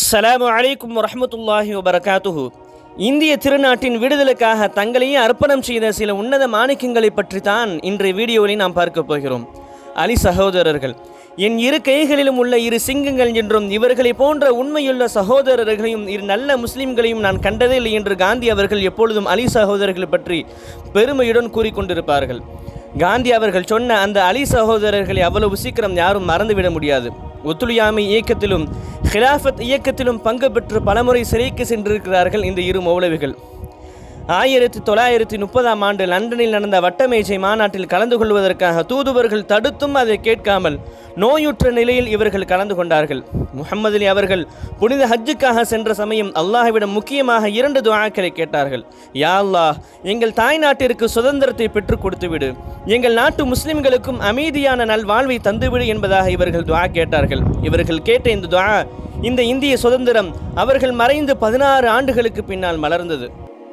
அஸ்ஸலாமு அலைக்கும் வரஹ்மத்துல்லாஹி வபரகாத்துஹு இந்திய திருநாட்டின் விடுதலுக்காக தங்களையே அர்ப்பணம் செய்த சில உன்னத மாணிக்கங்களை பற்றி தான் இன்றைய வீடியோவில் நாம் பார்க்க போகிறோம் அலி சகோதரர்கள் என் இரு கைகளிலும் உள்ள இரு சிங்கங்கள் என்றும் இவர்களை போன்ற உண்மையுள்ள சகோதரர்களையும் இரு நல்ல முஸ்லிம்களையும் நான் கண்டதே இல்லை என்று காந்தி அவர்கள் எப்பொழுதும் அலி சகோதரர்கள் பற்றி பெருமையுடன் கூறிக்கொண்டிருப்பார்கள் காந்தி அவர்கள் சொன்ன அந்த அலி சகோதரர்களை அவ்வளவு சீக்கிரம் யாரும் மறந்துவிட முடியாது ஒத்துழையாமை இயக்கத்திலும் ஹிலாஃபத் இயக்கத்திலும் பங்கு பெற்று பலமுறை சிறைக்கு சென்றிருக்கிறார்கள் இந்த இரு மௌலவிகள் ஆயிரத்தி தொள்ளாயிரத்தி முப்பதாம் ஆண்டு லண்டனில் நடந்த வட்டமேஜை மாநாட்டில் கலந்து கொள்வதற்காக தூதுவர்கள் தடுத்தும் அதை கேட்காமல் நோயுற்ற நிலையில் இவர்கள் கலந்து கொண்டார்கள் முகமது அலி அவர்கள் புனித ஹஜ்ஜுக்காக சென்ற சமயம் அல்லாஹ்விடம் முக்கியமாக இரண்டு துஆக்களை கேட்டார்கள் யா அல்லாஹ் எங்கள் தாய் நாட்டிற்கு சுதந்திரத்தை பெற்றுக் கொடுத்துவிடு எங்கள் நாட்டு முஸ்லிம்களுக்கும் அமைதியான நல்வாழ்வை தந்துவிடு என்பதாக இவர்கள் துஆ கேட்டார்கள் இவர்கள் கேட்ட இந்த துஆ இந்த இந்திய சுதந்திரம் அவர்கள் மறைந்து பதினாறு ஆண்டுகளுக்கு பின்னால் மலர்ந்தது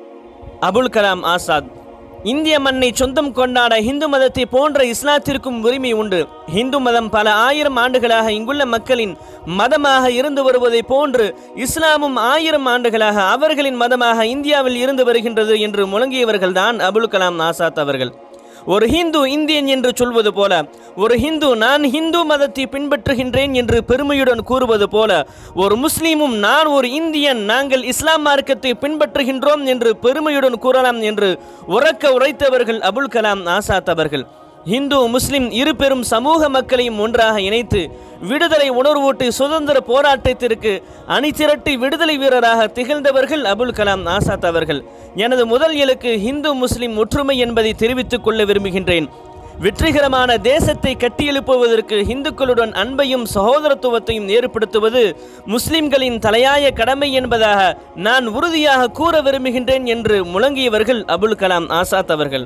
அபுல் கலாம் ஆசாத் இந்திய மண்ணை சொந்தம் கொண்டாட இந்து மதத்தை போன்ற இஸ்லாத்திற்கும் உரிமை உண்டு இந்து மதம் பல ஆயிரம் ஆண்டுகளாக இங்குள்ள மக்களின் மதமாக இருந்து வருவதை போன்று இஸ்லாமும் ஆயிரம் ஆண்டுகளாக அவர்களின் மதமாக இந்தியாவில் இருந்து வருகின்றது என்று முழங்கியவர்கள்தான் அபுல் கலாம் ஆசாத் அவர்கள் ஒரு ஹிந்து இந்தியன் என்று சொல்வது போல ஒரு ஹிந்து நான் ஹிந்து மதத்தை பின்பற்றுகின்றேன் என்று பெருமையுடன் கூறுவது போல ஒரு முஸ்லீமும் நான் ஒரு இந்தியன் நாங்கள் இஸ்லாம் மார்க்கத்தை பின்பற்றுகின்றோம் என்று பெருமையுடன் கூறலாம் என்று உறக்க உரைத்தவர்கள் அபுல் கலாம் ஆசாத் அவர்கள் இந்து முஸ்லிம் இரு பெரும் சமூக மக்களையும் ஒன்றாக இணைத்து விடுதலை உணர்வூட்டி சுதந்திர போராட்டத்திற்கு அணிதிரட்டி விடுதலை வீரராக திகழ்ந்தவர்கள் அபுல் கலாம் ஆசாத் அவர்கள் எனது முதல் இலக்கு இந்து முஸ்லிம் ஒற்றுமை என்பதை தெரிவித்துக் கொள்ள விரும்புகின்றேன் வெற்றிகரமான தேசத்தை கட்டியெழுப்புவதற்கு இந்துக்களுடன் அன்பையும் சகோதரத்துவத்தையும் ஏற்படுத்துவது முஸ்லிம்களின் தலையாய கடமை என்பதாக நான் உறுதியாக கூற விரும்புகின்றேன் என்று முழங்கியவர்கள் அபுல் கலாம் ஆசாத் அவர்கள்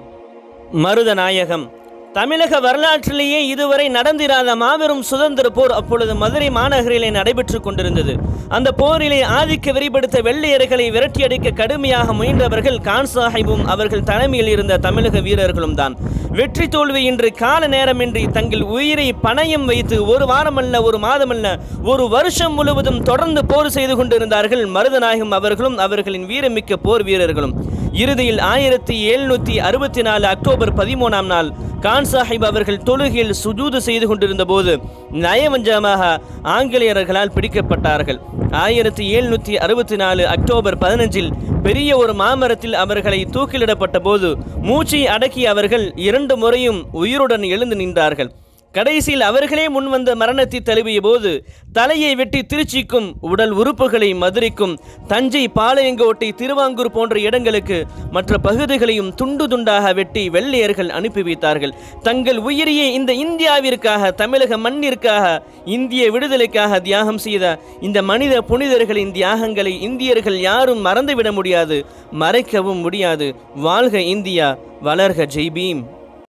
மருதநாயகம் தமிழக வரலாற்றிலேயே இதுவரை நடந்திராத மாபெரும் சுதந்திர போர் அப்பொழுது மதுரை மாநகரிலே நடைபெற்றுக் கொண்டிருந்தது அந்த போரிலே ஆதிக்க வெறிப்படுத்த வெள்ளையர்களை விரட்டியடிக்க கடுமையாக முயன்றவர்கள் கான் சாஹிபும் அவர்கள் தலைமையில் இருந்த தமிழக வீரர்களும் தான் வெற்றி தோல்வி இன்று கால நேரமின்றி தங்கள் உயிரை பணயம் வைத்து ஒரு வாரமல்ல ஒரு மாதமல்ல ஒரு வருஷம் முழுவதும் தொடர்ந்து போர் செய்து கொண்டிருந்தார்கள் மருதநாயகம் அவர்களும் அவர்களின் வீரமிக்க போர் வீரர்களும் இறுதியில் ஆயிரத்தி எழுநூற்றி அறுபத்தி நாலு அக்டோபர் பதிமூணாம் நாள் கான் சாஹிப் அவர்கள் தொழுகையில் சுஜூது செய்து கொண்டிருந்த போது நயவஞ்சமாக ஆங்கிலேயர்களால் பிடிக்கப்பட்டார்கள் ஆயிரத்தி எழுநூற்றி அறுபத்தி நாலு அக்டோபர் பதினஞ்சில் பெரிய ஒரு மாமரத்தில் அவர்களை தூக்கிலிடப்பட்ட போது மூச்சை அடக்கி அவர்கள் இரண்டு முறையும் உயிருடன் எழுந்து நின்றார்கள் கடைசியில் அவர்களே முன்வந்த மரணத்தை தழுவிய போது தலையை வெட்டி திருச்சிக்கும் உடல் உறுப்புகளை மதுரைக்கும் தஞ்சை பாளையங்கோட்டை திருவாங்கூர் போன்ற இடங்களுக்கு மற்ற பகுதிகளையும் துண்டு துண்டாக வெட்டி வெள்ளையர்கள் அனுப்பி வைத்தார்கள் தங்கள் உயிரியை இந்த இந்தியாவிற்காக தமிழக மண்ணிற்காக இந்திய விடுதலைக்காக தியாகம் செய்த இந்த மனித புனிதர்களின் தியாகங்களை இந்தியர்கள் யாரும் மறந்துவிட முடியாது மறைக்கவும் முடியாது வாழ்க இந்தியா வளர்க ஜெய்பீம்